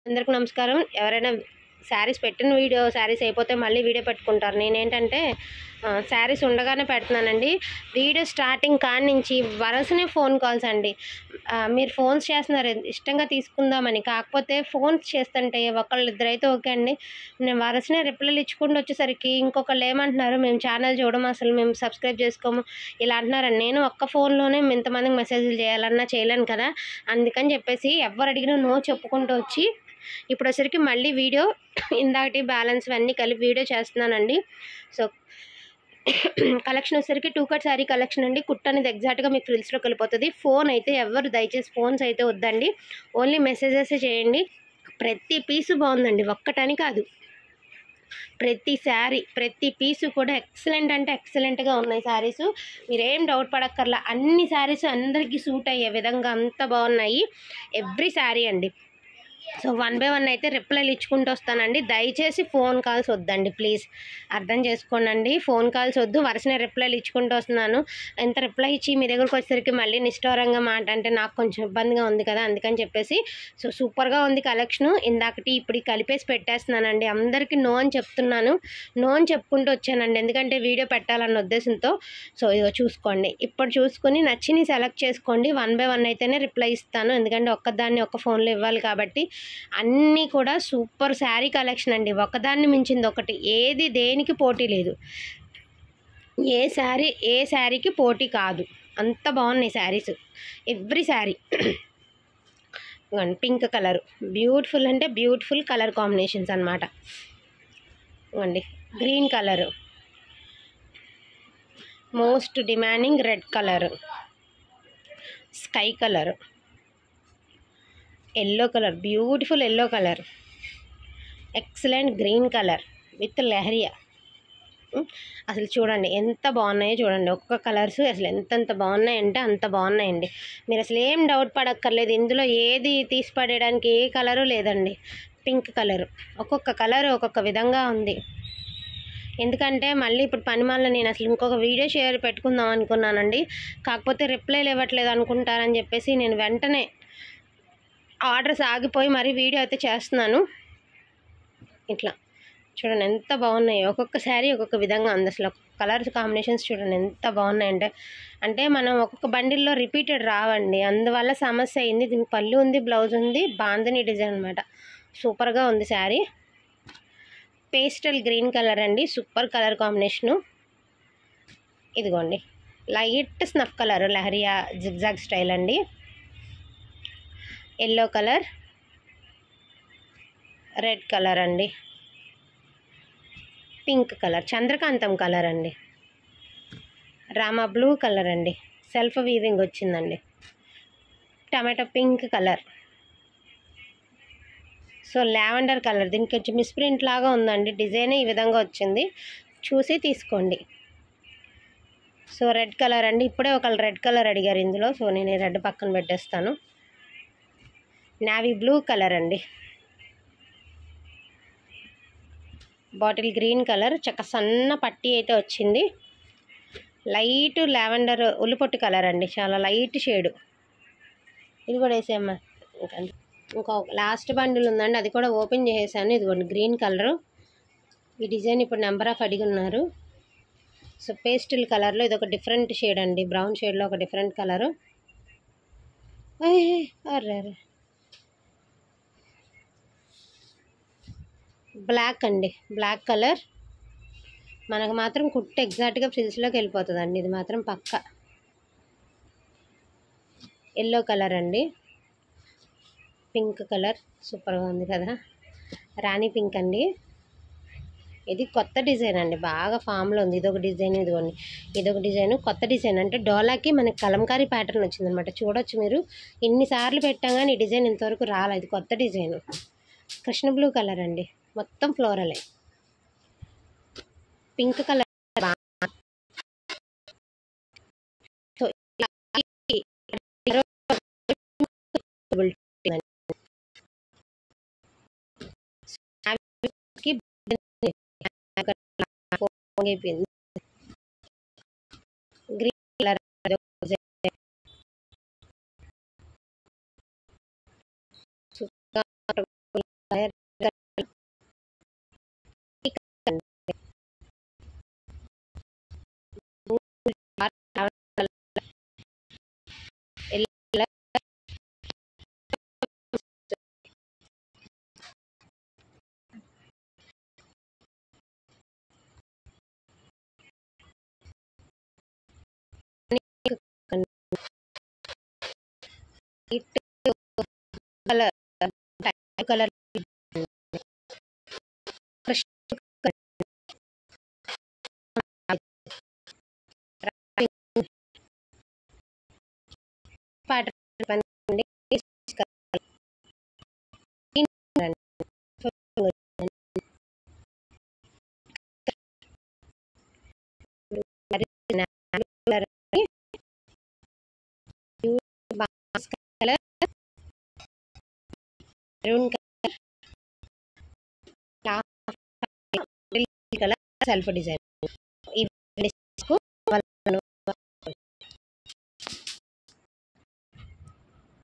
అందరికి నమస్కారం ఎవరైనా శారీస్ పెట్టిన వీడియో శారీస్ అయిపోతే మళ్ళీ వీడియో పెట్టుకుంటారు నేనేంటంటే శారీస్ ఉండగానే పెడుతున్నానండి వీడియో స్టార్టింగ్ కాడి నుంచి వరుసనే ఫోన్ కాల్స్ అండి ఆ, మీరు ఫోన్స్ చేస్తున్నారు ఇష్టంగా తీసుకుందామని కాకపోతే ఫోన్స్ చేస్తుంటే ఒకళ్ళు ఇద్దరైతే ఓకే అండి నేను వరుసనే రిప్లైలు ఇచ్చుకుంటూ వచ్చేసరికి ఇంకొకళ్ళు ఏమంటున్నారు మేము ఛానల్ చూడము అసలు మేము సబ్స్క్రైబ్ చేసుకోము ఇలా అంటున్నారండి నేను ఒక్క ఫోన్లోనే ఇంతమందికి మెసేజ్లు చేయాలన్నా చేయలేను కదా అందుకని చెప్పేసి ఎవరు అడిగినా నో చెప్పుకుంటూ వచ్చి ఇప్పుడు వచ్చరికి మళ్ళీ వీడియో ఇందాకటి బ్యాలెన్స్ అన్నీ కలిపి వీడియో చేస్తున్నానండి సో కలెక్షన్ వచ్చేసరికి టూ కట్ శారీ కలెక్షన్ అండి కుట్ అనేది ఎగ్జాక్ట్గా మీకు ఫ్రిల్స్లోకి వెళ్ళిపోతుంది ఫోన్ అయితే ఎవరు దయచేసి ఫోన్స్ అయితే వద్దండి ఓన్లీ మెసేజెస్ చేయండి ప్రతి పీసు బాగుందండి ఒక్కటని కాదు ప్రతి శారీ ప్రతి పీసు కూడా ఎక్సలెంట్ అంటే ఎక్సలెంట్గా ఉన్నాయి శారీస్ మీరేం డౌట్ పడక్కర్లా అన్ని శారీస్ అందరికీ సూట్ అయ్యే విధంగా అంత బాగున్నాయి ఎవ్రీ శారీ అండి సో వన్ బై వన్ అయితే రిప్లైలు ఇచ్చుకుంటూ వస్తానండి దయచేసి ఫోన్ కాల్స్ వద్దండి ప్లీజ్ అర్థం చేసుకోండి ఫోన్ కాల్స్ వద్దు వరుసనే రిప్లైలు ఇచ్చుకుంటూ వస్తున్నాను ఎంత రిప్లై ఇచ్చి మీ దగ్గరకు వచ్చేసరికి మళ్ళీ నిష్ఠూరంగా మాట అంటే నాకు కొంచెం ఇబ్బందిగా ఉంది కదా అందుకని చెప్పేసి సో సూపర్గా ఉంది కలెక్షను ఇందాకటి ఇప్పుడు కలిపేసి పెట్టేస్తున్నానండి అందరికీ నో అని చెప్తున్నాను నో అని చెప్పుకుంటూ వచ్చానండి ఎందుకంటే వీడియో పెట్టాలన్న ఉద్దేశంతో సో ఇదో చూసుకోండి ఇప్పుడు చూసుకొని నచ్చిని సెలెక్ట్ చేసుకోండి వన్ బై వన్ అయితేనే రిప్లై ఇస్తాను ఎందుకంటే ఒక్కదాన్ని ఒక్క ఫోన్లో ఇవ్వాలి కాబట్టి అన్నీ కూడా సూపర్ శారీ కలెక్షన్ అండి ఒకదాన్ని మించింది ఒకటి ఏది దేనికి పోటీ లేదు ఏ శారీ ఏ శారీకి పోటీ కాదు అంత బాగున్నాయి saris every sari pink colour beautiful అంటే బ్యూటిఫుల్ కలర్ కాంబినేషన్స్ అనమాట ఇవ్వండి green colour most demanding red colour sky colour yellow colour beautiful yellow colour excellent green colour with lehariya um, అసలు చూడండి ఎంత బాగున్నాయో చూడండి ఒక్కొక్క కలర్స్ అసలు ఎంతెంత బాగున్నాయంటే అంత బాగున్నాయండి మీరు అసలు ఏం డౌట్ పడక్కర్లేదు ఇందులో ఏది తీసి పడేయడానికి ఏ కలరు లేదండి పింక్ కలరు ఒక్కొక్క కలర్ ఒక్కొక్క విధంగా ఉంది ఎందుకంటే మళ్ళీ ఇప్పుడు పనిమాల నేను అసలు ఇంకొక వీడియో షేర్ పెట్టుకుందాం అనుకున్నానండి కాకపోతే రిప్లైలు ఇవ్వట్లేదు అనుకుంటారని చెప్పేసి నేను వెంటనే ఆర్డర్స్ ఆగిపోయి మరీ వీడియో అయితే చేస్తున్నాను ఇట్లా చూడండి ఎంత బాగున్నాయి ఒక్కొక్క శారీ ఒక్కొక్క విధంగా ఉంది అసలు కలర్స్ కాంబినేషన్స్ చూడండి ఎంత బాగున్నాయంటే అంటే మనం ఒక్కొక్క బండిల్లో రిపీటెడ్ రావండి అందువల్ల సమస్య అయింది దీనికి పళ్ళు ఉంది బ్లౌజ్ ఉంది బాందని డిజైన్ అనమాట సూపర్గా ఉంది శారీ పేస్టల్ గ్రీన్ కలర్ అండి సూపర్ కలర్ కాంబినేషను ఇదిగోండి light snuff colour lahariya zigzag style అండి ఎల్లో కలర్ రెడ్ కలర్ అండి పింక్ కలర్ చంద్రకాంతం కలర్ అండి రామా బ్లూ కలర్ అండి సెల్ఫ్ వీవింగ్ వచ్చిందండి tomato pink colour so lavender colour దీనికి కొంచెం మిస్ప్రింట్ లాగా ఉందండి డిజైన్ ఈ విధంగా వచ్చింది చూసి తీసుకోండి సో రెడ్ కలర్ అండి ఇప్పుడే ఒకళ్ళు రెడ్ కలర్ అడిగారు ఇందులో సో నేను ఈ రెడ్ పక్కన పెట్టేస్తాను నావీ బ్లూ కలర్ అండి బాటిల్ గ్రీన్ కలర్ చక్క సన్న పట్టీ అయితే వచ్చింది లైట్ లావెండర్ ఉల్లిపొట్టు కలర్ అండి చాలా లైట్ షేడు ఇది కూడా వేసేయమ్మా ఇంకా ఇంకో లాస్ట్ బండిల్ ఉందండి అది కూడా ఓపెన్ చేసేసాను ఇదిగోండి గ్రీన్ కలరు ఈ డిజైన్ ఇప్పుడు నెంబర్ ఆఫ్ అడిగి ఉన్నారు సో పేస్టిల్ కలర్లో ఇది ఒక డిఫరెంట్ షేడ్ అండి బ్రౌన్ షేడ్లో ఒక డిఫరెంట్ కలరు అర్రే అర్రే బ్లాక్ అండి బ్లాక్ కలర్ మనకు మాత్రం కుట్టు ఎగ్జాక్ట్గా ఫ్రిల్స్లోకి వెళ్ళిపోతుందండి ఇది మాత్రం పక్క ఎల్లో కలర్ అండి పింక్ కలర్ సూపర్గా ఉంది కదా రాణి పింక్ అండి ఇది కొత్త డిజైన్ అండి బాగా ఫామ్లో ఉంది ఇదొక డిజైన్ ఇదిగోండి ఇదొక డిజైన్ కొత్త డిజైన్ అంటే డోలాకి మనకి కలంకారీ ప్యాటర్న్ వచ్చిందనమాట చూడొచ్చు మీరు ఎన్నిసార్లు పెట్టాం కానీ ఈ డిజైన్ ఇంతవరకు రాలేదు ఇది కొత్త డిజైన్ కృష్ణ బ్లూ కలర్ అండి మొత్తం ఫ్లోరలే పింక్ కలర్ సో ఇలా గ్రీన్ కలర్ కలర్ కలర్ పాట colour maroon colour colour self design